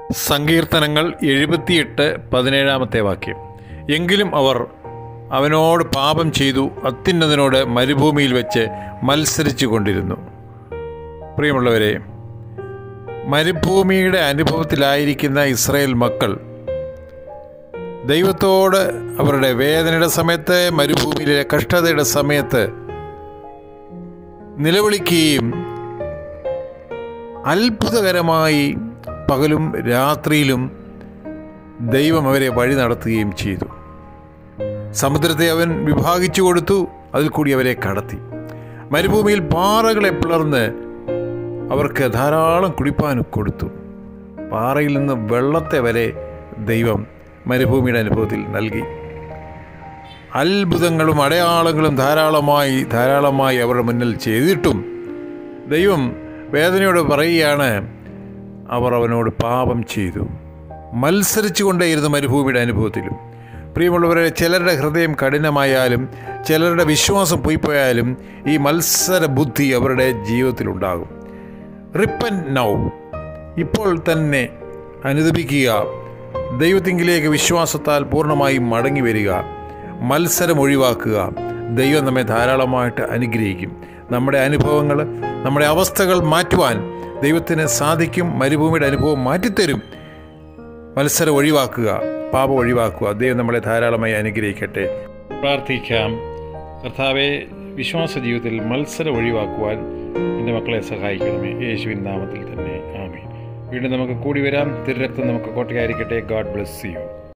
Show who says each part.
Speaker 1: സങ്കീർത്തനങ്ങൾ എഴുപത്തിയെട്ട് പതിനേഴാമത്തെ വാക്യം എങ്കിലും അവർ അവനോട് പാപം ചെയ്തു അത്യുന്നതനോട് മരുഭൂമിയിൽ വെച്ച് മത്സരിച്ചു കൊണ്ടിരുന്നു പ്രിയമുള്ളവരെ മരുഭൂമിയുടെ അനുഭവത്തിലായിരിക്കുന്ന ഇസ്രായേൽ മക്കൾ ദൈവത്തോട് അവരുടെ വേദനയുടെ സമയത്ത് മരുഭൂമിയിലെ കഷ്ടതയുടെ സമയത്ത് നിലവിളിക്കുകയും അത്ഭുതകരമായി പകലും രാത്രിയിലും ദൈവം അവരെ വഴി നടത്തുകയും ചെയ്തു സമുദ്രത്തെ അവൻ വിഭാഗിച്ചു കൊടുത്തു അതിൽ കൂടി അവരെ കടത്തി മരുഭൂമിയിൽ പാറകളെ പിളർന്ന് അവർക്ക് ധാരാളം കുടിപ്പാൻ കൊടുത്തു പാറയിൽ നിന്ന് വെള്ളത്തെ വരെ ദൈവം മരുഭൂമിയുടെ അനുഭവത്തിൽ നൽകി അത്ഭുതങ്ങളും അടയാളങ്ങളും ധാരാളമായി ധാരാളമായി അവരുടെ മുന്നിൽ ചെയ്തിട്ടും ദൈവം വേദനയോട് പറയുകയാണ് അവർ അവനോട് പാപം ചെയ്തു മത്സരിച്ചു കൊണ്ടേയിരുന്നു മരുഭൂമിയുടെ അനുഭവത്തിലും പ്രിയമുള്ളവരെ ചിലരുടെ ഹൃദയം കഠിനമായാലും ചിലരുടെ വിശ്വാസം പോയിപ്പോയാലും ഈ മത്സര ബുദ്ധി അവരുടെ ജീവിതത്തിലുണ്ടാകും റിപ്പൻ നൗ ഇപ്പോൾ തന്നെ അനുദപിക്കുക ദൈവത്തിങ്കിലേക്ക് വിശ്വാസത്താൽ പൂർണ്ണമായും മടങ്ങി വരിക മത്സരം ഒഴിവാക്കുക ദൈവം നമ്മെ ധാരാളമായിട്ട് അനുഗ്രഹിക്കും നമ്മുടെ അനുഭവങ്ങൾ നമ്മുടെ അവസ്ഥകൾ മാറ്റുവാൻ ദൈവത്തിന് സാധിക്കും മരുഭൂമിയുടെ അനുഭവം മാറ്റിത്തരും മത്സരം ഒഴിവാക്കുക പാപം ഒഴിവാക്കുക ദൈവം നമ്മളെ ധാരാളമായി അനുഗ്രഹിക്കട്ടെ പ്രാർത്ഥിക്കാം കർത്താവെ വിശ്വാസ ജീവിതത്തിൽ മത്സരം ഒഴിവാക്കുവാൻ എൻ്റെ മക്കളെ സഹായിക്കണമേ യേശുവിൻ നാമത്തിൽ തന്നെ ആമേ വീണ്ടും നമുക്ക് കൂടി വരാം തിരുരക്തം നമുക്ക് കോട്ടയായിരിക്കട്ടെ ഗാഡ് ബ്ലെസ് യു